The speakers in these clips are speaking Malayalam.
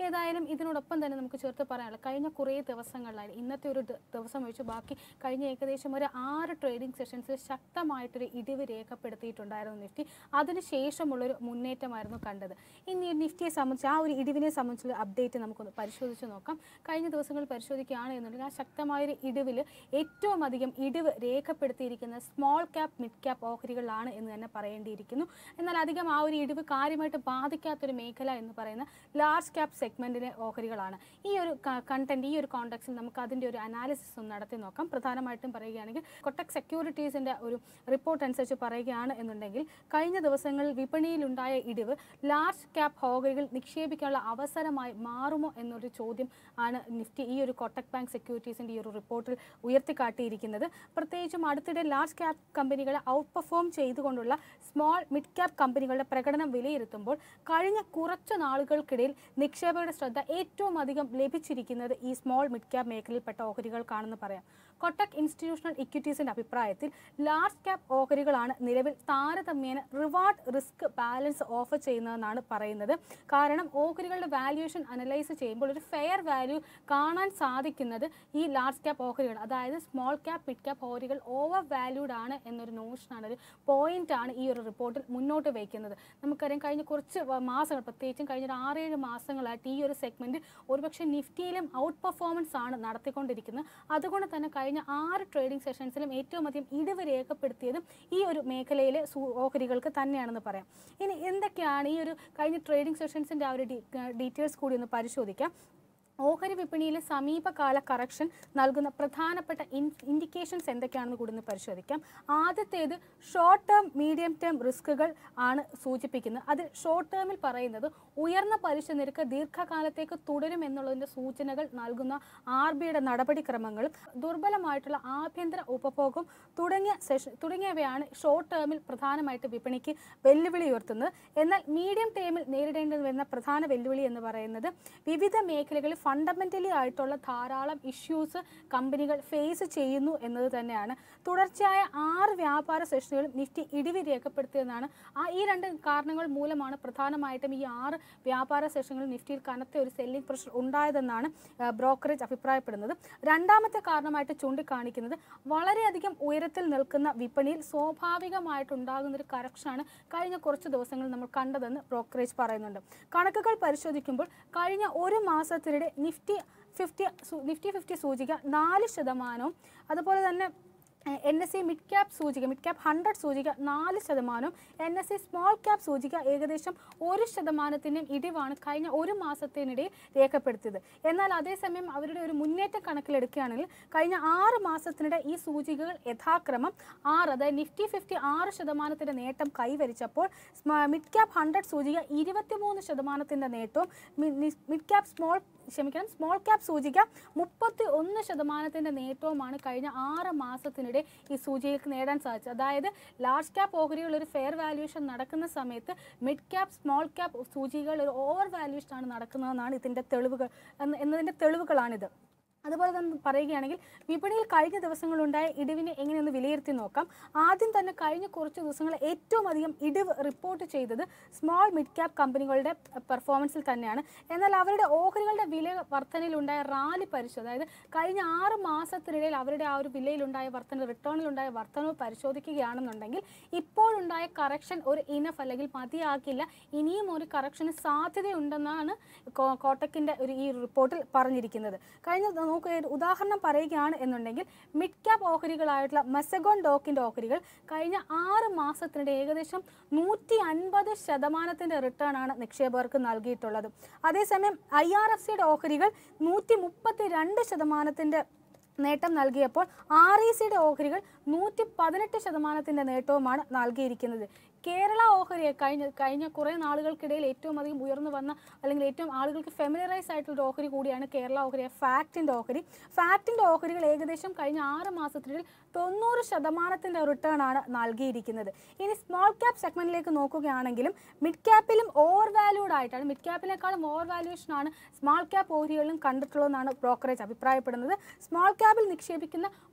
ഏതായാലും ഇതിനോടൊപ്പം തന്നെ നമുക്ക് ചേർത്ത് പറയാനുള്ളത് കഴിഞ്ഞ കുറേ ദിവസങ്ങളിലായി ഇന്നത്തെ ഒരു ദ- ദിവസം വെച്ച് ബാക്കി കഴിഞ്ഞ ഏകദേശം ഒരു ആറ് ട്രേഡിംഗ് സെഷൻസിൽ ശക്തമായിട്ടൊരു ഇടിവ് രേഖപ്പെടുത്തിയിട്ടുണ്ടായിരുന്നു നിഫ്റ്റി അതിനുശേഷമുള്ളൊരു മുന്നേറ്റമായിരുന്നു കണ്ടത് ഇനി ഈ നിഫ്റ്റിയെ സംബന്ധിച്ച് ആ ഒരു ഇടിവിനെ സംബന്ധിച്ചുള്ള അപ്ഡേറ്റ് നമുക്കൊന്ന് പരിശോധിച്ച് നോക്കാം കഴിഞ്ഞ ദിവസങ്ങളിൽ പരിശോധിക്കുകയാണ് എന്നുണ്ടെങ്കിൽ ആ ശക്തമായൊരു ഇടിവിൽ ഏറ്റവും അധികം ഇടിവ് രേഖപ്പെടുത്തിയിരിക്കുന്ന സ്മോൾ ക്യാപ് മിഡ് ക്യാപ് ഓഹരികളിലാണ് എന്ന് തന്നെ പറയേണ്ടിയിരിക്കുന്നു എന്നാൽ അധികം ആ ഒരു ഇടിവ് കാര്യമായിട്ട് ബാധിക്കാത്തൊരു മേഖല എന്ന് പറയുന്ന ലാർജ് ക്യാപ് സെഗ്മെൻറ്റിലെ ഓഹരികളാണ് ഈ ഒരു കണ്ടന്റ് ഈ ഒരു കോണ്ടക്സിൽ നമുക്ക് അതിൻ്റെ ഒരു അനാലിസിസ് ഒന്ന് നടത്തി നോക്കാം പ്രധാനമായിട്ടും പറയുകയാണെങ്കിൽ കൊട്ടക് സെക്യൂരിറ്റീസിൻ്റെ ഒരു റിപ്പോർട്ട് അനുസരിച്ച് പറയുകയാണ് എന്നുണ്ടെങ്കിൽ കഴിഞ്ഞ ദിവസങ്ങളിൽ വിപണിയിലുണ്ടായ ഇടിവ് ലാർജ് ക്യാപ് ഓഹരികൾ നിക്ഷേപിക്കാനുള്ള അവസരമായി മാറുമോ എന്നൊരു ചോദ്യം ആണ് നിഫ്റ്റി ഈ ഒരു കൊട്ടക് ബാങ്ക് സെക്യൂരിറ്റീസിൻ്റെ ഈ ഒരു റിപ്പോർട്ടിൽ ഉയർത്തിക്കാട്ടിയിരിക്കുന്നത് പ്രത്യേകിച്ചും അടുത്തിടെ ലാർജ് ക്യാപ് കമ്പനികളെ ഔട്ട് പെർഫോം ചെയ്തുകൊണ്ടുള്ള സ്മോൾ മിഡ് ക്യാപ് കമ്പനികളുടെ പ്രകടനം വിലയിരുത്തുമ്പോൾ കഴിഞ്ഞ കുറച്ചു നാളുകൾക്കിടയിൽ നിക്ഷേപകരുടെ ശ്രദ്ധ ഏറ്റവും അധികം ലഭിച്ചിരിക്കുന്നത് ഈ സ്മോൾ മിഡ് ക്യാപ് മേഖലയിൽപ്പെട്ട ഓഹരികൾക്കാണെന്ന് പറയാം കൊട്ടക് ഇൻസ്റ്റിറ്റ്യൂഷണൽ ഇക്വിറ്റീസിന്റെ അഭിപ്രായത്തിൽ ലാർജ് ക്യാപ് ഓഹരികളാണ് നിലവിൽ താരതമ്യേന റിവാർഡ് റിസ്ക് ബാലൻസ് ഓഫർ ചെയ്യുന്നതെന്നാണ് പറയുന്നത് കാരണം ഓഹരികളുടെ വാല്യുവേഷൻ അനലൈസ് ചെയ്യുമ്പോൾ ഒരു ഫെയർ വാല്യൂ കാണാൻ സാധിക്കുന്നത് ഈ ലാർജ് ക്യാപ് ഓഹരികൾ അതായത് സ്മോൾ ക്യാപ് മിഡ് ക്യാപ് ഓഹരികൾ ഓവർ വാല്യൂഡ് ആണ് എന്നൊരു നോഷനാണ് ഒരു പോയിന്റ് ആണ് ഈ ഒരു റിപ്പോർട്ടിൽ മുന്നോട്ട് വയ്ക്കുന്നത് നമുക്കറിയാം കഴിഞ്ഞ കുറച്ച് വ- മാസങ്ങൾ പ്രത്യേകിച്ചും കഴിഞ്ഞ ഒരു ആറേഴ് മാസങ്ങളായിട്ട് ഈ ഒരു സെഗ്മെന്റ് ഒരുപക്ഷെ നിഫ്റ്റിയിലും ഔട്ട് പെർഫോമൻസ് ആണ് നടത്തിക്കൊണ്ടിരിക്കുന്നത് അതുകൊണ്ട് തന്നെ കഴിഞ്ഞ ആറ് ട്രേഡിംഗ് സെഷൻസിലും ഏറ്റവും അധികം ഇടിവ് രേഖപ്പെടുത്തിയതും ഈ ഒരു മേഖലയിലെ സു- ഓഹരികൾക്ക് തന്നെയാണെന്ന് പറയാം ഇനി എന്തൊക്കെയാണ് ഈ ഒരു കഴിഞ്ഞ ട്രേഡിംഗ് സെഷൻസിൻ്റെ ആ ഒരു ഡീറ്റെയിൽസ് കൂടി ഒന്ന് പരിശോധിക്കാം ഓഹരി വിപണിയിലെ സമീപകാല കറക്ഷൻ നൽകുന്ന പ്രധാനപ്പെട്ട ഇൻഡിക്കേഷൻസ് എന്തൊക്കെയാണെന്ന് കൂടി ഒന്ന് പരിശോധിക്കാം ആദ്യത്തേത് ഷോർട്ട് ടേം മീഡിയം ടേം റിസ്കുകൾ ആണ് സൂചിപ്പിക്കുന്നത് അതിൽ ഷോർട്ട് ടേമിൽ പറയുന്നത് ഉയർന്ന പലിശ നിരക്ക് ദീർഘകാലത്തേക്ക് തുടരും എന്നുള്ളതിൻ്റെ സൂചനകൾ നൽകുന്ന ആർ ബിയുടെ നടപടിക്രമങ്ങളും ദുർബലമായിട്ടുള്ള ആഭ്യന്തര ഉപഭോഗം തുടങ്ങിയ സെഷൻ തുടങ്ങിയവയാണ് ഷോർട്ട് ടേമിൽ പ്രധാനമായിട്ട് വിപണിക്ക് വെല്ലുവിളി ഉയർത്തുന്നത് എന്നാൽ മീഡിയം ടേമിൽ നേരിടേണ്ടി വരുന്ന പ്രധാന വെല്ലുവിളി എന്ന് പറയുന്നത് വിവിധ മേഖലകളിൽ ഫണ്ടമെന്റലി ആയിട്ടുള്ള ധാരാളം ഇഷ്യൂസ് കമ്പനികൾ ഫേസ് ചെയ്യുന്നു എന്നത് തന്നെയാണ് തുടർച്ചയായ ആറ് വ്യാപാര സെഷനുകളും നിഫ്റ്റി ഇടിവ് രേഖപ്പെടുത്തിയതെന്നാണ് ആ ഈ രണ്ട് കാരണങ്ങൾ മൂലമാണ് പ്രധാനമായിട്ടും ഈ ആറ് വ്യാപാര സെഷനുകളിൽ നിഫ്റ്റിയിൽ കനത്ത ഒരു സെല്ലിംഗ് പ്രഷർ ഉണ്ടായതെന്നാണ് ബ്രോക്കറേജ് അഭിപ്രായപ്പെടുന്നത് രണ്ടാമത്തെ കാരണമായിട്ട് ചൂണ്ടിക്കാണിക്കുന്നത് വളരെയധികം ഉയരത്തിൽ നിൽക്കുന്ന വിപണിയിൽ സ്വാഭാവികമായിട്ടുണ്ടാകുന്ന ഒരു കറക്ഷനാണ് കഴിഞ്ഞ കുറച്ച് ദിവസങ്ങളിൽ നമ്മൾ കണ്ടതെന്ന് ബ്രോക്കറേജ് പറയുന്നുണ്ട് കണക്കുകൾ പരിശോധിക്കുമ്പോൾ കഴിഞ്ഞ ഒരു മാസത്തിനിടെ നിഫ്റ്റി ഫിഫ്റ്റി നിഫ്റ്റി ഫിഫ്റ്റി സൂചിക നാല് ശതമാനവും അതുപോലെ തന്നെ N S C mid cap സൂചിക മിഡ് ക്യാപ് ഹൺഡ്രഡ് സൂചിക നാല് ശതമാനവും N S C small cap സൂചിക ഏകദേശം ഒരു ശതമാനത്തിൻ്റെയും ഇടിവാണ് കഴിഞ്ഞ ഒരു മാസത്തിനിടയിൽ രേഖപ്പെടുത്തിയത് എന്നാൽ അതേസമയം അവരുടെ ഒരു മുന്നേറ്റം കണക്കിലെടുക്കുകയാണെങ്കിൽ കഴിഞ്ഞ ആറ് മാസത്തിനിടെ ഈ സൂചികകൾ യഥാക്രമം ആറ് അതായത് നിഫ്റ്റി ഫിഫ്റ്റി ആറ് ശതമാനത്തിൻ്റെ നേട്ടം കൈവരിച്ചപ്പോൾ സ്മ- മിഡ് ക്യാപ് ഹൺഡ്രഡ് സൂചിക ഇരുപത്തിമൂന്ന് ശതമാനത്തിൻ്റെ നേട്ടവും മി- നി- മിഡ് ക്യാപ് സ്മോൾ ക്ഷമിക്കണം സ്മോൾ ക്യാപ് സൂചിക മുപ്പത്തി ഒന്ന് ശതമാനത്തിൻ്റെ നേട്ടവുമാണ് കഴിഞ്ഞ ആറ് മാസത്തിനിടെ ഈ സൂചികൾക്ക് നേടാൻ സാധിച്ചത് അതായത് ലാർജ് ക്യാപ് ഓഹരികൾ ഒരു ഫെയർ വാല്യൂഷൻ നടക്കുന്ന സമയത്ത് മിഡ് ക്യാപ് സ്മോൾ ക്യാപ് സൂചികകൾ ഒരു ഓവർ വാല്യൂഷൻ ആണ് നടക്കുന്നതെന്നാണ് ഇതിൻ്റെ തെളിവുകൾ എന്ന് എന്നതിൻ്റെ തെളിവുകളാണിത് അതുപോലെ തന്നെ പറയുകയാണെങ്കിൽ വിപണിയിൽ കഴിഞ്ഞ ദിവസങ്ങളുണ്ടായ ഇടിവിനെ എങ്ങനെയൊന്ന് വിലയിരുത്തി നോക്കാം ആദ്യം തന്നെ കഴിഞ്ഞ കുറച്ച് ദിവസങ്ങൾ ഏറ്റവും അധികം ഇടിവ് റിപ്പോർട്ട് ചെയ്തത് സ്മോൾ മിഡ് ക്യാപ് കമ്പനികളുടെ പെർഫോമൻസിൽ തന്നെയാണ് എന്നാൽ അവരുടെ ഓഹരികളുടെ വില വർധനയിലുണ്ടായ റാലി പരിശോധന അതായത് കഴിഞ്ഞ ആറ് മാസത്തിനിടയിൽ അവരുടെ ആ ഒരു വിലയിലുണ്ടായ വർധന റിട്ടേണിലുണ്ടായ വർധനവ് പരിശോധിക്കുകയാണെന്നുണ്ടെങ്കിൽ ഇപ്പോഴുണ്ടായ കറക്ഷൻ ഒരു ഇനഫ് അല്ലെങ്കിൽ മതിയാക്കില്ല ഇനിയും ഒരു കറക്ഷന് സാധ്യതയുണ്ടെന്നാണ് കോ- കോട്ടക്കിൻ്റെ ഒരു ഈ റിപ്പോർട്ടിൽ പറഞ്ഞിരിക്കുന്നത് കഴിഞ്ഞ നമുക്ക് ഒരു ഉദാഹരണം പറയുകയാണ് എന്നുണ്ടെങ്കിൽ മിഡ് ക്യാപ് ഓഹരികളായിട്ടുള്ള മെസഗോൺ ഡോക്കിൻ്റെ ഓഹരികൾ കഴിഞ്ഞ ആറ് മാസത്തിനിടെ ഏകദേശം നൂറ്റി അൻപത് ശതമാനത്തിൻ്റെ റിട്ടേൺ ആണ് നിക്ഷേപകർക്ക് നൽകിയിട്ടുള്ളത് അതേസമയം ഐ ആർ എഫ് സിയുടെ ഓഹരികൾ നൂറ്റി മുപ്പത്തി രണ്ട് ശതമാനത്തിൻ്റെ നേട്ടം നൽകിയപ്പോൾ ആർ ഇ സിയുടെ ഓഹരികൾ നൂറ്റി പതിനെട്ട് ശതമാനത്തിൻ്റെ നേട്ടവുമാണ് നൽകിയിരിക്കുന്നത് കേരള ഓഹരിയെ കഴിഞ്ഞ കഴിഞ്ഞ കുറേ നാളുകൾക്കിടയിൽ ഏറ്റവും അധികം ഉയർന്നു വന്ന അല്ലെങ്കിൽ ഏറ്റവും ആളുകൾക്ക് ഫെമിലറൈസ് ആയിട്ടുള്ള ഒരു ഓഹരി കൂടിയാണ് കേരള ഓഹരി ഫാക്റ്റിൻ്റെ ഓഹരി ഫാക്റ്റിൻ്റെ ഓഹരികൾ ഏകദേശം കഴിഞ്ഞ ആറ് മാസത്തിനിടയിൽ തൊണ്ണൂറ് ശതമാനത്തിൻ്റെ റിട്ടേൺ ആണ് നൽകിയിരിക്കുന്നത് ഇനി സ്മോൾ ക്യാപ് സെഗ്മെന്റിലേക്ക് നോക്കുകയാണെങ്കിലും മിഡ് ക്യാപ്പിലും ഓവർ വാല്യൂഡ് ആയിട്ടാണ് മിഡ് ക്യാപ്പിനേക്കാളും ഓവർ വാല്യൂഷൻ ആണ് സ്മോൾ ക്യാപ്പ് ഓഹരികളിലും കണ്ടിട്ടുള്ളതെന്നാണ് ബ്രോക്കറേജ് അഭിപ്രായപ്പെടുന്നത് സ്മോൾ ക്യാപ്പിൽ നിക്ഷേപിക്കുന്ന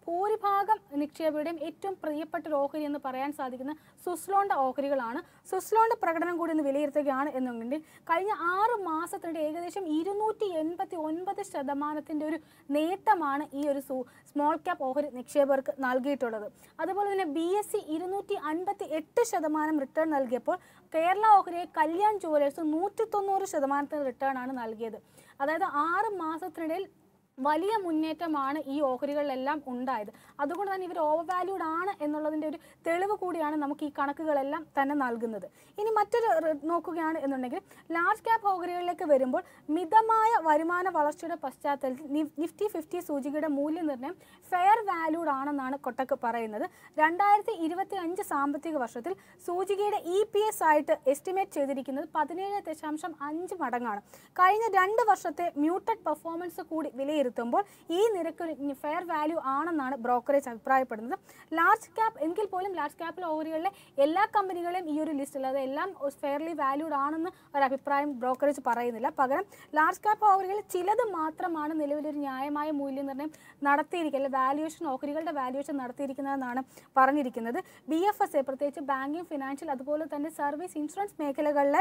ഭൂരിഭാഗം നിക്ഷേപകരുടെയും ഏറ്റവും പ്രിയപ്പെട്ട ഒരു ഓഹരി എന്ന് പറയാൻ സാധിക്കുന്ന സുസ്ലോണിൻ്റെ ഓഹരികളാണ് സുസ്ലോണിൻ്റെ പ്രകടനം കൂടി ഒന്ന് വിലയിരുത്തുകയാണ് എന്നുണ്ടെങ്കിൽ കഴിഞ്ഞ ആറ് മാസത്തിനിടെ ഏകദേശം ഇരുന്നൂറ്റി എൺപത്തി ഒൻപത് ശതമാനത്തിൻ്റെ ഒരു നേട്ടമാണ് ഈ ഒരു സു സ്മോൾ ക്യാപ്പ് ഓഹരി നിക്ഷേപകർക്ക് നൽകിയിട്ടുള്ളത് അതുപോലെ തന്നെ ബി എസ് സി ഇരുന്നൂറ്റി അൻപത്തി എട്ട് ശതമാനം റിട്ടേൺ നൽകിയപ്പോൾ കേരള ഓഹരിയെ കല്യാൺ ജുവലേഴ്സ് നൂറ്റി തൊണ്ണൂറ് ശതമാനത്തിന് റിട്ടേൺ ആണ് നൽകിയത് അതായത് ആറ് മാസത്തിനിടയിൽ വലിയ മുന്നേറ്റമാണ് ഈ ഓഹരികളിലെല്ലാം ഉണ്ടായത് അതുകൊണ്ട് തന്നെ ഇവർ ഓവർ വാല്യൂഡ് ആണ് എന്നുള്ളതിൻ്റെ ഒരു തെളിവ് കൂടിയാണ് നമുക്ക് ഈ കണക്കുകളെല്ലാം തന്നെ നൽകുന്നത് ഇനി മറ്റൊരു റി- നോക്കുകയാണ് എന്നുണ്ടെങ്കിൽ ലാർജ് ക്യാപ്പ് ഓഹരികളിലേക്ക് വരുമ്പോൾ മിതമായ വരുമാന വളർച്ചയുടെ പശ്ചാത്തലത്തിൽ നി- നിഫ്റ്റി ഫിഫ്റ്റി സൂചികയുടെ മൂല്യനിർണ്ണയം ഫെയർ വാല്യൂഡ് ആണെന്നാണ് കൊട്ടക്ക് പറയുന്നത് രണ്ടായിരത്തി ഇരുപത്തി അഞ്ച് സാമ്പത്തിക വർഷത്തിൽ സൂചികയുടെ ഇ പി എസ് ആയിട്ട് എസ്റ്റിമേറ്റ് ചെയ്തിരിക്കുന്നത് പതിനേഴ് ദശാംശം അഞ്ച് മടങ്ങാണ് കഴിഞ്ഞ രണ്ട് വർഷത്തെ മ്യൂട്ടഡ് പെർഫോമൻസ് കൂടി വിലയിരുത്തുമ്പോൾ ഈ നിരക്ക് ഒരു ഫെയർ വാല്യൂ ആണെന്നാണ് ബ്രോക്കറേജ് അഭിപ്രായപ്പെടുന്നത് ലാർജ് ക്യാപ്പ് എങ്കിൽ പോലും ലാർജ് ക്യാപ്പിൽ ഓഹരികളിലെ എല്ലാ കമ്പനികളെയും ഈ ഒരു ലിസ്റ്റിൽ അത് എല്ലാം ഫെയർലി വാല്യൂഡ് ആണെന്ന് ഒരു അഭിപ്രായം ബ്രോക്കറേജ് പറയുന്നില്ല പകരം ലാർജ് ക്യാപ്പ് ഓഹരികളിൽ ചിലത് മാത്രമാണ് നിലവിലൊരു ന്യായമായ മൂല്യനിർണ്ണയം നടത്തിയിരിക്കുക അല്ലെങ്കിൽ വാല്യുവേഷൻ ഓഹരികളുടെ വാല്യുവേഷൻ നടത്തിയിരിക്കുന്നതെന്നാണ് പറഞ്ഞിരിക്കുന്നത് ബി എഫ് എസ് എ പ്രത്യേകിച്ച് ബാങ്കിങ് ഫിനാൻഷ്യൽ അതുപോലെ തന്നെ സർവീസ് ഇൻഷുറൻസ് മേഖലകളിലെ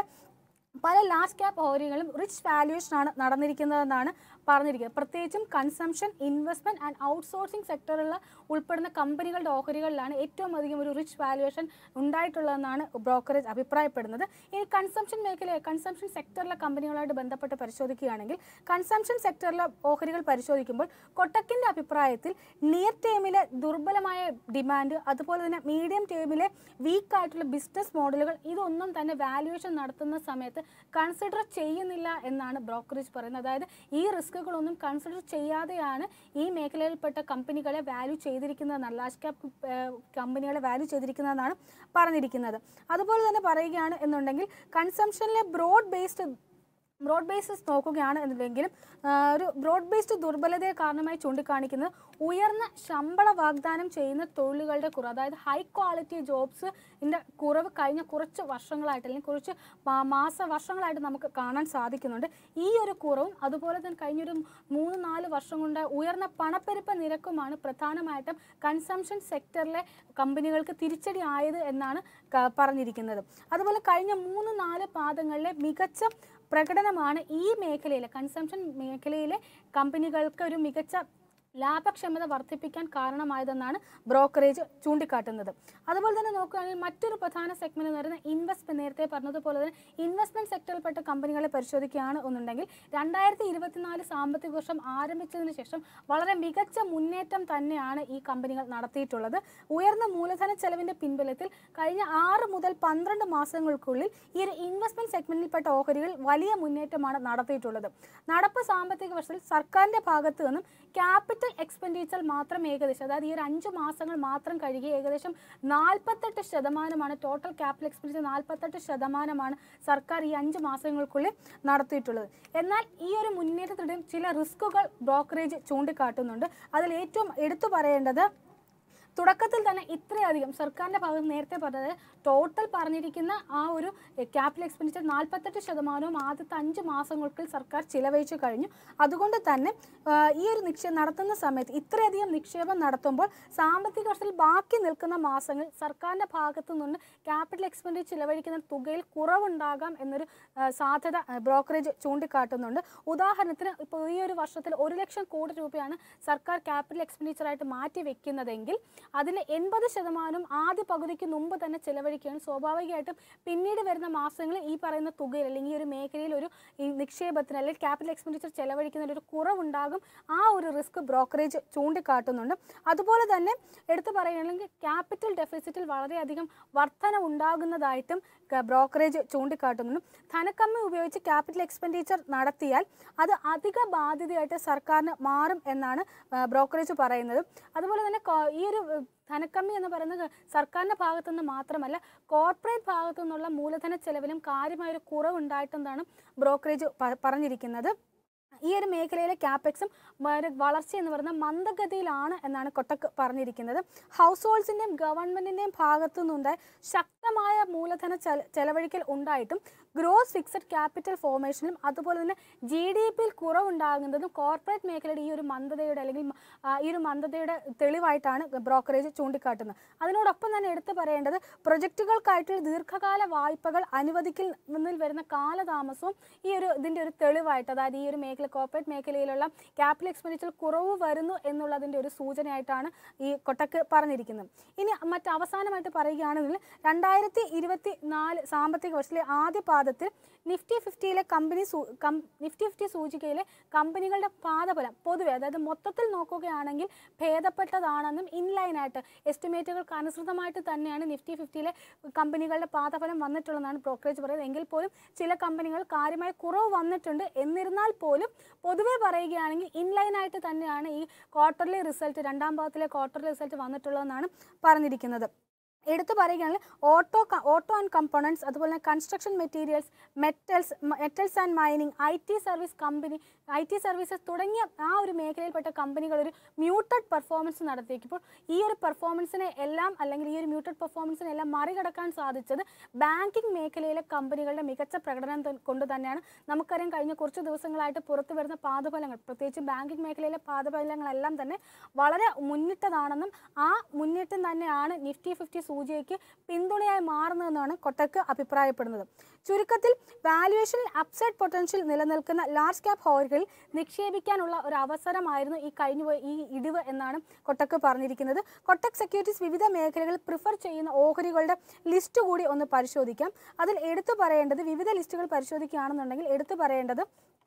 പല ലാർജ് ക്യാപ്പ് ഓഹരികളും റിച്ച് വാല്യുവേഷൻ ആണ് നടന്നിരിക്കുന്നതെന്നാണ് പറഞ്ഞിരിക്കുന്നത് പ്രത്യേകിച്ചും കൺസംഷൻ ഇൻവെസ്റ്റ്മെന്റ് ആൻഡ് ഔട്ട്സോഴ്സിംഗ് സെക്ടറിൽ ഉൾപ്പെടുന്ന കമ്പനികളുടെ ഓഹരികളിലാണ് ഏറ്റവും അധികം ഒരു റിച്ച് വാല്യുവേഷൻ ഉണ്ടായിട്ടുള്ളതെന്നാണ് ബ്രോക്കറേജ് അഭിപ്രായപ്പെടുന്നത് ഇനി കൺസംഷൻ മേഖല കൺസംഷൻ സെക്ടറിലെ കമ്പനികളുമായിട്ട് ബന്ധപ്പെട്ട് പരിശോധിക്കുകയാണെങ്കിൽ കൺസംഷൻ സെക്ടറിലെ ഓഹരികൾ പരിശോധിക്കുമ്പോൾ കൊട്ടക്കിൻ്റെ അഭിപ്രായത്തിൽ നിയർ ടേമിലെ ദുർബലമായ ഡിമാൻഡ് അതുപോലെ തന്നെ മീഡിയം ടേമിലെ വീക്ക് ആയിട്ടുള്ള ബിസിനസ് മോഡലുകൾ ഇതൊന്നും തന്നെ വാല്യുവേഷൻ നടത്തുന്ന സമയത്ത് കൺസിഡർ ചെയ്യുന്നില്ല എന്നാണ് ബ്രോക്കറേജ് പറയുന്നത് അതായത് ഈ റിസ്കുകളൊന്നും കൺസിഡർ ചെയ്യാതെയാണ് ഈ മേഖലയിൽപ്പെട്ട കമ്പനികളെ വാല്യൂ ചെയ്തിരിക്കുന്നതെന്നാണ് ലാർജ് ക്യാപ് കമ്പനികളെ വാല്യൂ ചെയ്തിരിക്കുന്നതെന്നാണ് പറഞ്ഞിരിക്കുന്നത് അതുപോലെ തന്നെ പറയുകയാണ് എന്നുണ്ടെങ്കിൽ കൺസംഷനിലെ ബ്രോഡ് ബേസ്ഡ് ബ്രോഡ് ബേസിസ് നോക്കുകയാണ് എന്നുണ്ടെങ്കിലും ആ, ഒരു ബ്രോഡ് ബേസ്ഡ് ദുർബലതയെ കാരണമായി ചൂണ്ടിക്കാണിക്കുന്നത് ഉയർന്ന ശമ്പള വാഗ്ദാനം ചെയ്യുന്ന തൊഴിലുകളുടെ കുറവ് അതായത് ഹൈ ക്വാളിറ്റി ജോബ്സ് ഇതിൻ്റെ കുറവ് കഴിഞ്ഞ കുറച്ച് വർഷങ്ങളായിട്ട് അല്ലെങ്കിൽ കുറച്ച് മാ- മാസ വർഷങ്ങളായിട്ട് നമുക്ക് കാണാൻ സാധിക്കുന്നുണ്ട് ഈ ഒരു കുറവും അതുപോലെ തന്നെ കഴിഞ്ഞൊരു മൂന്ന് നാല് വർഷം കൊണ്ട് ഉയർന്ന പണപ്പെരുപ്പ നിരക്കുമാണ് പ്രധാനമായിട്ടും കൺസംഷൻ സെക്ടറിലെ കമ്പനികൾക്ക് തിരിച്ചടി ആയത് എന്നാണ് ക- പറഞ്ഞിരിക്കുന്നത് അതുപോലെ കഴിഞ്ഞ മൂന്ന് നാല് പാദങ്ങളിലെ മികച്ച പ്രകടനമാണ് ഈ മേഖലയിലെ കൺസംഷൻ മേഖലയിലെ കമ്പനികൾക്ക് ഒരു മികച്ച ലാഭക്ഷമത വർദ്ധിപ്പിക്കാൻ കാരണമായതെന്നാണ് ബ്രോക്കറേജ് ചൂണ്ടിക്കാട്ടുന്നത് അതുപോലെ തന്നെ നോക്കുകയാണെങ്കിൽ മറ്റൊരു പ്രധാന സെഗ്മെന്റ് എന്ന് പറയുന്നത് ഇൻവെസ്റ്റ്മെന്റ് നേരത്തെ പറഞ്ഞതുപോലെ തന്നെ ഇൻവെസ്റ്റ്മെന്റ് സെക്ടറിൽപ്പെട്ട കമ്പനികളെ പരിശോധിക്കുകയാണ് എന്നുണ്ടെങ്കിൽ രണ്ടായിരത്തി ഇരുപത്തിനാല് സാമ്പത്തിക വർഷം ആരംഭിച്ചതിന് ശേഷം വളരെ മികച്ച മുന്നേറ്റം തന്നെയാണ് ഈ കമ്പനികൾ നടത്തിയിട്ടുള്ളത് ഉയർന്ന മൂലധന ചെലവിന്റെ പിൻബലത്തിൽ കഴിഞ്ഞ ആറ് മുതൽ പന്ത്രണ്ട് മാസങ്ങൾക്കുള്ളിൽ ഈ ഒരു ഇൻവെസ്റ്റ്മെന്റ് സെഗ്മെന്റിൽപ്പെട്ട ഓഹരികൾ വലിയ മുന്നേറ്റമാണ് നടത്തിയിട്ടുള്ളത് നടപ്പ് സാമ്പത്തിക വർഷത്തിൽ സർക്കാരിന്റെ ഭാഗത്തു നിന്നും ക്യാപിറ്റൽ എക്സ്പെൻഡിച്ചർ മാത്രം ഏകദേശം അതായത് ഈ ഒരു അഞ്ച് മാസങ്ങൾ മാത്രം കഴുകി ഏകദേശം നാൽപ്പത്തെട്ട് ശതമാനമാണ് ടോട്ടൽ ക്യാപിറ്റൽ എക്സ്പെൻഡിച്ചർ നാൽപ്പത്തെട്ട് ശതമാനമാണ് സർക്കാർ ഈ അഞ്ച് മാസങ്ങൾക്കുള്ളിൽ നടത്തിയിട്ടുള്ളത് എന്നാൽ ഈ ഒരു മുന്നേറ്റത്തിലൂടെയും ചില റിസ്കുകൾ ബ്രോക്കറേജ് ചൂണ്ടിക്കാട്ടുന്നുണ്ട് അതിൽ ഏറ്റവും എടുത്തു പറയേണ്ടത് തുടക്കത്തിൽ തന്നെ ഇത്രയധികം സർക്കാരിൻ്റെ ഭാഗത്ത് നേരത്തെ പറഞ്ഞത് ടോട്ടൽ പറഞ്ഞിരിക്കുന്ന ആ ഒരു ക്യാപിറ്റൽ എക്സ്പെൻഡിച്ചർ നാൽപ്പത്തെട്ട് ശതമാനവും ആദ്യത്തെ അഞ്ച് മാസങ്ങൾക്കുള്ളിൽ സർക്കാർ ചിലവഴിച്ചു കഴിഞ്ഞു അതുകൊണ്ട് തന്നെ ആ, ഈ ഒരു നിക്ഷേപം നടത്തുന്ന സമയത്ത് ഇത്രയധികം നിക്ഷേപം നടത്തുമ്പോൾ സാമ്പത്തിക വർഷത്തിൽ ബാക്കി നിൽക്കുന്ന മാസങ്ങളിൽ സർക്കാരിൻ്റെ ഭാഗത്തു നിന്ന് ക്യാപിറ്റൽ എക്സ്പെൻഡിച്ചർ ചിലവഴിക്കുന്ന തുകയിൽ കുറവുണ്ടാകാം എന്നൊരു ആ, സാധ്യത ആ, ബ്രോക്കറേജ് ചൂണ്ടിക്കാട്ടുന്നുണ്ട് ഉദാഹരണത്തിന് ഇപ്പോൾ ഈ ഒരു വർഷത്തിൽ ഒരു ലക്ഷം കോടി രൂപയാണ് സർക്കാർ ക്യാപിറ്റൽ എക്സ്പെൻഡിച്ചറായിട്ട് മാറ്റി വെക്കുന്നതെങ്കിൽ അതിന് എൺപത് ശതമാനം ആദ്യ പകുതിക്ക് മുമ്പ് തന്നെ ചിലവഴിക്കുകയാണ് സ്വാഭാവികമായിട്ടും പിന്നീട് വരുന്ന മാസങ്ങളിൽ ഈ പറയുന്ന തുകയിൽ അല്ലെങ്കിൽ ഈ ഒരു മേഖലയിൽ ഒരു ഈ നിക്ഷേപത്തിന് അല്ലെങ്കിൽ ക്യാപിറ്റൽ എക്സ്പെൻഡിച്ചർ ചെലവഴിക്കുന്നതിൽ ഒരു കുറവുണ്ടാകും ആ ഒരു റിസ്ക് ബ്രോക്കറേജ് ചൂണ്ടിക്കാട്ടുന്നുണ്ട് അതുപോലെ തന്നെ എടുത്തു പറയുകയാണെങ്കിൽ ക്യാപിറ്റൽ ഡെഫിസിറ്റിൽ വളരെയധികം വർധന ഉണ്ടാകുന്നതായിട്ടും ക- ബ്രോക്കറേജ് ചൂണ്ടിക്കാട്ടുന്നുണ്ട് ധനക്കമ്മി ഉപയോഗിച്ച് ക്യാപിറ്റൽ എക്സ്പെൻഡിച്ചർ നടത്തിയാൽ അത് അധിക ബാധ്യതയായിട്ട് സർക്കാരിന് മാറും എന്നാണ് ആ, ബ്രോക്കറേജ് പറയുന്നത് അതുപോലെ തന്നെ കോ- ഈ ഒരു ഏഹ്, ധനക്കമ്മി എന്ന് പറയുന്നത് സർക്കാരിൻ്റെ ഭാഗത്തു നിന്ന് മാത്രമല്ല കോർപ്പറേറ്റ് ഭാഗത്തു നിന്നുള്ള മൂലധന ചെലവിലും കാര്യമായൊരു കുറവുണ്ടായിട്ടെന്നാണ് ബ്രോക്കറേജ് പ- പറഞ്ഞിരിക്കുന്നത് ഈ ഒരു മേഖലയിലെ ക്യാപെക്സും വളർച്ച എന്ന് പറയുന്നത് മന്ദഗതിയിലാണ് എന്നാണ് കൊട്ടക്ക് പറഞ്ഞിരിക്കുന്നത് ഹൗസ് ഹോൾഡ്സിൻ്റെയും ഗവൺമെൻറ്റിൻ്റെയും ഭാഗത്തു നിന്നുണ്ടായ ശക്തമായ മൂലധന ചെല ചെലവഴിക്കൽ ഉണ്ടായിട്ടും ഗ്രോസ് ഫിക്സഡ് ക്യാപിറ്റൽ ഫോർമേഷനിലും അതുപോലെ തന്നെ ജി ഡി പിയിൽ കുറവുണ്ടാകുന്നതും കോർപ്പറേറ്റ് മേഖലയുടെ ഈ ഒരു മന്ദതയുടെ അല്ലെങ്കിൽ മ- ആ, ഈ ഒരു മന്ദതയുടെ തെളിവായിട്ടാണ് ബ്രോക്കറേജ് ചൂണ്ടിക്കാട്ടുന്നത് അതിനോടൊപ്പം തന്നെ എടുത്തു പറയേണ്ടത് പ്രൊജക്റ്റുകൾക്കായിട്ടുള്ള ദീർഘകാല വായ്പകൾ അനുവദിക്കുന്നതിൽ വരുന്ന കാലതാമസവും ഈ ഒരു ഇതിൻ്റെ ഒരു തെളിവായിട്ട് അതായത് ഈ ഒരു മേഖല കോർപ്പറേറ്റ് മേഖലയിലുള്ള ക്യാപിറ്റൽ എക്സ്പെൻഡിച്ചർ കുറവ് വരുന്നു എന്നുള്ളതിൻ്റെ ഒരു സൂചനയായിട്ടാണ് ഈ കൊട്ടക്ക് പറഞ്ഞിരിക്കുന്നത് ഇനി മറ്റ് അവസാനമായിട്ട് പറയുകയാണെങ്കിൽ രണ്ടായിരത്തി ഇരുപത്തി നാല് സാമ്പത്തിക വർഷത്തിലെ ആദ്യ പാദത്തിൽ നിഫ്റ്റി ഫിഫ്റ്റിയിലെ കമ്പനി സൂ- കം- നിഫ്റ്റി ഫിഫ്റ്റി സൂചികയിലെ കമ്പനികളുടെ പാദഫലം പൊതുവെ അതായത് മൊത്തത്തിൽ നോക്കുകയാണെങ്കിൽ ഭേദപ്പെട്ടതാണെന്നും ഇൻലൈനായിട്ട് എസ്റ്റിമേറ്റുകൾക്ക് അനുസൃതമായിട്ട് തന്നെയാണ് നിഫ്റ്റി ഫിഫ്റ്റിയിലെ കമ്പനികളുടെ പാദഫലം വന്നിട്ടുള്ളതാണ് ബ്രോക്കറേജ് പറയുന്നത് എങ്കിൽ പോലും ചില കമ്പനികൾ കാര്യമായ കുറവ് വന്നിട്ടുണ്ട് എന്നിരുന്നാൽ പോലും പൊതുവെ പറയുകയാണെങ്കിൽ ഇൻലൈനായിട്ട് തന്നെയാണ് ഈ ക്വാർട്ടർലി റിസൾട്ട് രണ്ടാം ഭാഗത്തിലെ ക്വാർട്ടർലി റിസൾട്ട് വന്നിട്ടുള്ളതെന്നാണ് പറഞ്ഞിരിക്കുന്നത് എടുത്തു പറയുകയാണെങ്കിൽ ഓട്ടോ ഓട്ടോ ആൻഡ് കമ്പോണൻസ് അതുപോലെ തന്നെ construction materials metals metals and mining I T service company I T services തുടങ്ങിയ ആ ഒരു മേഖലയിൽപ്പെട്ട കമ്പനികൾ ഒരു മ്യൂട്ടഡ് പെർഫോമൻസ് നടത്തിയപ്പോൾ ഈ ഒരു പെർഫോമൻസിനെ എല്ലാം അല്ലെങ്കിൽ ഈ ഒരു മ്യൂട്ടഡ് പെർഫോമൻസിനെ എല്ലാം മറികടക്കാൻ സാധിച്ചത് ബാങ്കിങ് മേഖലയിലെ കമ്പനികളുടെ മികച്ച പ്രകടനം ത- കൊണ്ട് തന്നെയാണ് നമുക്കറിയാം കഴിഞ്ഞ കുറച്ച് ദിവസങ്ങളായിട്ട് പുറത്തു വരുന്ന പാദഫലങ്ങൾ പ്രത്യേകിച്ച് ബാങ്കിങ് മേഖലയിലെ പാദഫലങ്ങളെല്ലാം തന്നെ വളരെ മുന്നിട്ടതാണെന്നും ആ മുന്നേറ്റം തന്നെയാണ് നിഫ്റ്റി ഫിഫ്റ്റി സൂചികയ്ക്ക് പിന്തുണയായി മാറുന്നതെന്നാണ് കൊട്ടക്ക് അഭിപ്രായപ്പെടുന്നത് ചുരുക്കത്തിൽ വാല്യുവേഷനിൽ അപ്സൈഡ് പൊട്ടൻഷ്യൽ നിലനിൽക്കുന്ന ലാർജ് ക്യാപ് ഹോറുകളിൽ നിക്ഷേപിക്കാനുള്ള ഒരു അവസരമായിരുന്നു ഈ കഴിഞ്ഞു പോയ ഈ ഇടിവ് എന്നാണ് കൊട്ടക്ക് പറഞ്ഞിരിക്കുന്നത് കൊട്ടക് സെക്യൂരിറ്റീസ് വിവിധ മേഖലകളിൽ പ്രിഫർ ചെയ്യുന്ന ഓഹരികളുടെ ലിസ്റ്റ് കൂടി ഒന്ന് പരിശോധിക്കാം അതിൽ എടുത്തു പറയേണ്ടത് വിവിധ ലിസ്റ്റുകൾ പരിശോധിക്കുകയാണെന്നുണ്ടെങ്കിൽ എടുത്തു പറയേണ്ടത്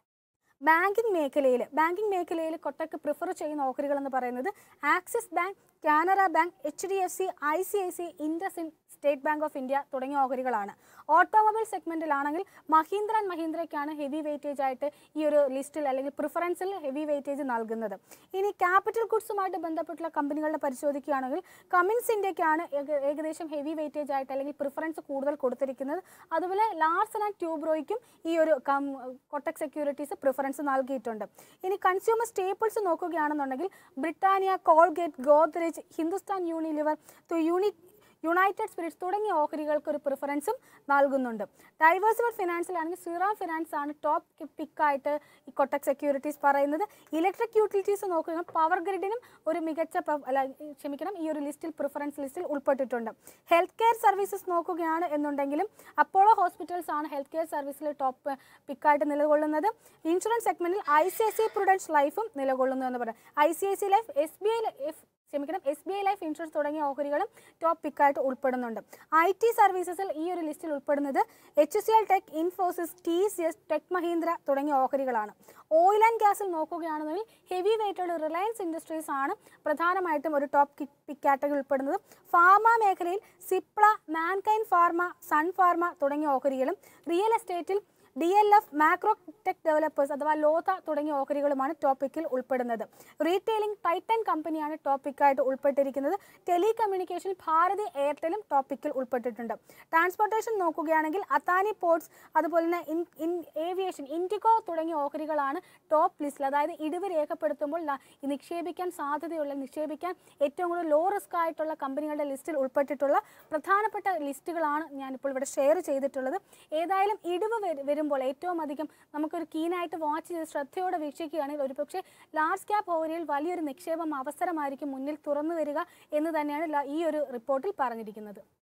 ബാങ്കിങ് മേഖലയിൽ ബാങ്കിങ് മേഖലയിൽ കൊട്ടക്ക് പ്രിഫർ ചെയ്യുന്ന ഓഹരികൾ എന്ന് പറയുന്നത് Axis bank Canara bank H D F C I C I C Indus State Bank of India തുടങ്ങിയ ഓഹരികളാണ് ഓട്ടോമൊബൈൽ സെഗ്മെന്റിലാണെങ്കിൽ മഹീന്ദ്ര ആൻഡ് മഹീന്ദ്രയ്ക്കാണ് ഹെവി വെയിറ്റേജ് ആയിട്ട് ഈ ഒരു ലിസ്റ്റിൽ അല്ലെങ്കിൽ പ്രിഫറൻസിൽ ഹെവി വെയിറ്റേജ് നൽകുന്നത് ഇനി ക്യാപിറ്റൽ ഗുഡ്സുമായിട്ട് ബന്ധപ്പെട്ടുള്ള കമ്പനികളുടെ പരിശോധിക്കുകയാണെങ്കിൽ കമിൻസ് ഇന്ത്യക്കാണ് ഏക- ഏകദേശം ഹെവി വെയിറ്റേജ് ആയിട്ട് അല്ലെങ്കിൽ പ്രിഫറൻസ് കൂടുതൽ കൊടുത്തിരിക്കുന്നത് അതുപോലെ ലാർസൺ ആൻഡ് ട്യൂബ്രോയ്ക്കും ഈ ഒരു കം- കൊട്ടക് സെക്യൂരിറ്റീസ് പ്രിഫറൻസ് നൽകിയിട്ടുണ്ട് ഇനി കൺസ്യൂമർ സ്റ്റേപ്പിൾസ് നോക്കുകയാണെന്നുണ്ടെങ്കിൽ Britannia Colgate Godrej Hindustan Unilever uni united spirits തുടങ്ങിയ ഓഹരികൾക്ക് ഒരു പ്രിഫറൻസും നൽകുന്നുണ്ട് ഡൈവേഴ്സിബിൾ ഫിനാൻസിലാണെങ്കിൽ ശ്രീറാം ഫിനാൻസ് ആണ് ടോപ്പ് പിക്കായിട്ട് ഈ കൊട്ടക് സെക്യൂരിറ്റീസ് പറയുന്നത് ഇലക്ട്രിക് യൂട്ടിലിറ്റീസ് നോക്കുകയാണെങ്കിൽ പവർ ഗ്രിഡിനും ഒരു മികച്ച പ- അല്ല ക്ഷമിക്കണം ഈ ഒരു ലിസ്റ്റിൽ പ്രിഫറൻസ് ലിസ്റ്റിൽ ഉൾപ്പെട്ടിട്ടുണ്ട് ഹെൽത്ത് കെയർ സർവീസസ് നോക്കുകയാണ് എന്നുണ്ടെങ്കിലും അപ്പോളോ ഹോസ്പിറ്റൽസ് ആണ് ഹെൽത്ത് കെയർ സർവീസിൽ ടോപ്പ് പിക്കായിട്ട് നിലകൊള്ളുന്നത് ഇൻഷുറൻസ് സെഗ്മെന്റിൽ I C I C prudential ലൈഫും നിലകൊള്ളുന്നു എന്ന് പറയാം I C I C life S B I ക്ഷമിക്കണം S B I life insurance തുടങ്ങിയ ഓഹരികളും ടോപ്പ് പിക്കായിട്ട് ഉൾപ്പെടുന്നുണ്ട് ഐ ടി സർവീസസിൽ ഈ ഒരു ലിസ്റ്റിൽ ഉൾപ്പെടുന്നത് H C L tech Infosys T C S tech Mahindra തുടങ്ങിയ ഓഹരികളാണ് ഓയിൽ ആൻഡ് ഗ്യാസിൽ നോക്കുകയാണെന്നുണ്ടെങ്കിൽ ഹെവി വെയിറ്റുള്ള റിലയൻസ് ഇൻഡസ്ട്രീസ് ആണ് പ്രധാനമായിട്ടും ഒരു ടോപ്പ് പിക്ക് കാറ്റഗറി ഉൾപ്പെടുന്നത് ഫാർമ മേഖലയിൽ Cipla Mankind pharma sun pharma തുടങ്ങിയ ഓഹരികളും റിയൽ എസ്റ്റേറ്റിൽ D L F macro tech developers അഥവാ ലോത തുടങ്ങിയ ഓഹരികളുമാണ് ടോപ്പിക്കിൽ ഉൾപ്പെടുന്നത് റീറ്റെയിലിംഗ് ടൈറ്റൻ കമ്പനിയാണ് ടോപ്പിക്കായിട്ട് ഉൾപ്പെട്ടിരിക്കുന്നത് ടെലി കമ്മ്യൂണിക്കേഷൻ ഭാരതി എയർടെലും ടോപ്പിക്കിൽ ഉൾപ്പെട്ടിട്ടുണ്ട് ട്രാൻസ്പോർട്ടേഷൻ നോക്കുകയാണെങ്കിൽ അത്താനി പോർട്സ് അതുപോലെ തന്നെ ഇൻ ഇൻ ഏവിയേഷൻ ഇൻഡിഗോ തുടങ്ങിയ ഓഹരികളാണ് ടോപ്പ് ലിസ്റ്റിൽ അതായത് ഇടിവ് രേഖപ്പെടുത്തുമ്പോൾ ന- ഈ നിക്ഷേപിക്കാൻ സാധ്യതയുള്ള നിക്ഷേപിക്കാൻ ഏറ്റവും കൂടുതൽ ലോ റിസ്ക് ആയിട്ടുള്ള കമ്പനികളുടെ ലിസ്റ്റിൽ ഉൾപ്പെട്ടിട്ടുള്ള പ്രധാനപ്പെട്ട ലിസ്റ്റുകളാണ് ഞാനിപ്പോൾ ഇവിടെ ഷെയർ ചെയ്തിട്ടുള്ളത് ഏതായാലും ഇടിവ് വരു- വരുമ്പോൾ ഏറ്റവും അധികം നമുക്കൊരു കീനായിട്ട് വാച്ച് ചെയ്ത് ശ്രദ്ധയോടെ വീക്ഷിക്കുകയാണെങ്കിൽ ഒരുപക്ഷെ ലാർജ് ക്യാപ് ഓഹരിയിൽ വലിയൊരു നിക്ഷേപം അവസരമായിരിക്കും മുന്നിൽ തുറന്നു വരിക എന്ന് തന്നെയാണ് ല- ഈ ഒരു റിപ്പോർട്ടിൽ പറഞ്ഞിരിക്കുന്നത്